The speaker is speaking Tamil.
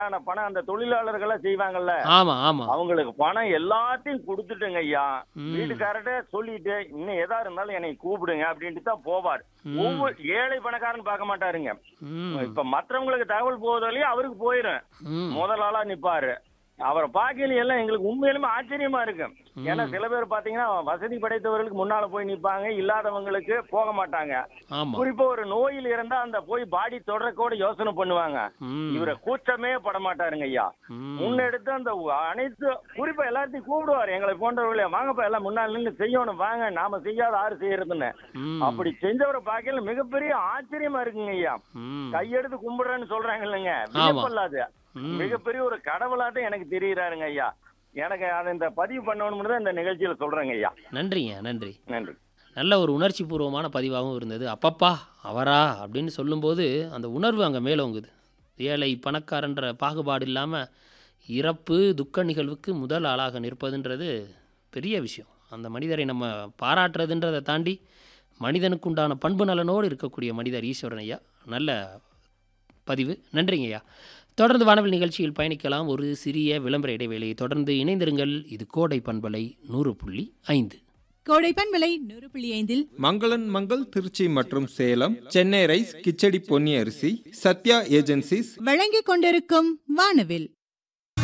ஆன பணம் அந்த தொழிலாளர்கள செய்வாங்கல்ல ஆமா ஆமா அவங்களுக்கு பணம் எல்லாத்தையும் கொடுத்துட்டுங்க ஐயா ம். வீட்டுக்காரர்ட்ட சொல்லிட்டு இன்னும் எதா இருந்தாலும் என்னை கூப்பிடுங்க அப்படின்ட்டு தான் போவார் ஒவ்வொரு ஏழை பணக்காரன் பார்க்க மாட்டாருங்க ம் இப்ப மற்றவங்களுக்கு தகவல் போவதாலேயே அவருக்கு போயிடும் ம் முதல் ஆளா நிப்பாரு அவரை பார்க்கையில எல்லாம் எங்களுக்கு உண்மையிலுமே ஆச்சரியமா இருக்கு ஏன்னா சில பேர் பாத்தீங்கன்னா வசதி படைத்தவர்களுக்கு முன்னால போய் நிப்பாங்க இல்லாதவங்களுக்கு போக மாட்டாங்க ஆமா குறிப்பா ஒரு நோயில் இருந்தா அந்த போய் பாடி தொடரக்கூட யோசனை பண்ணுவாங்க ம் இவரை கூச்சமே பட மாட்டாருங்க ஐயா ம். முன்னெடுத்து அந்த அனைத்து குறிப்பா எல்லாத்தையும் கூப்பிடுவார் எங்களை போன்றவர்களே வாங்கப்பா எல்லாம் முன்னால் நின்று செய்யணும் வாங்க நாம செய்யாத ஆறு செய்யறதுன்னு ம். அப்படி செஞ்சவரை பார்க்கல மிகப்பெரிய ஆச்சரியமா இருக்குங்க ஐயா ம். கையெடுத்து கும்பிடுறேன்னு சொல்றாங்க இல்லைங்க ஆமா. வியப்பல்லாது ம். மிகப்பெரிய ஒரு கடவுளாட்டம் எனக்கு தெரியுறாருங்க ஐயா எனக்கு அதை இந்த பதிவு பண்ணணும்னு தான் இந்த நிகழ்ச்சியில சொல்றேங்க ஐயா நன்றிங்க நன்றி நன்றி நல்ல ஒரு உணர்ச்சி பூர்வமான பதிவாகவும் இருந்தது அப்பப்பா அவரா அப்படின்னு சொல்லும்போது அந்த உணர்வு அங்கே மேலோங்குது ஏழை பணக்காரன்ற பாகுபாடு இல்லாமல் இறப்பு துக்க நிகழ்வுக்கு முதல் ஆளாக நிற்பதுன்றது பெரிய விஷயம் அந்த மனிதரை நம்ம பாராட்டுறதுன்றதை தாண்டி மனிதனுக்கு உண்டான பண்பு நலனோடு இருக்கக்கூடிய மனிதர் ஈஸ்வரன் ஐயா நல்ல பதிவு நன்றிங்க ஐயா தொடர்ந்து வானவில் நிகழ்ச்சியில் பயணிக்கலாம் ஒரு சிறிய விளம்பர இடைவேளையை தொடர்ந்து இணைந்திருங்கள் இது கோடை பண்பலை நூறு புள்ளி ஐந்து கோடைப்பன் விலை நூறு புள்ளி ஐந்தில் மங்களன் மங்கள் திருச்சி மற்றும் சேலம் சென்னை ரைஸ் கிச்சடி பொன்னி அரிசி சத்யா ஏஜென்சிஸ் வழங்கிக் கொண்டிருக்கும் வானவில்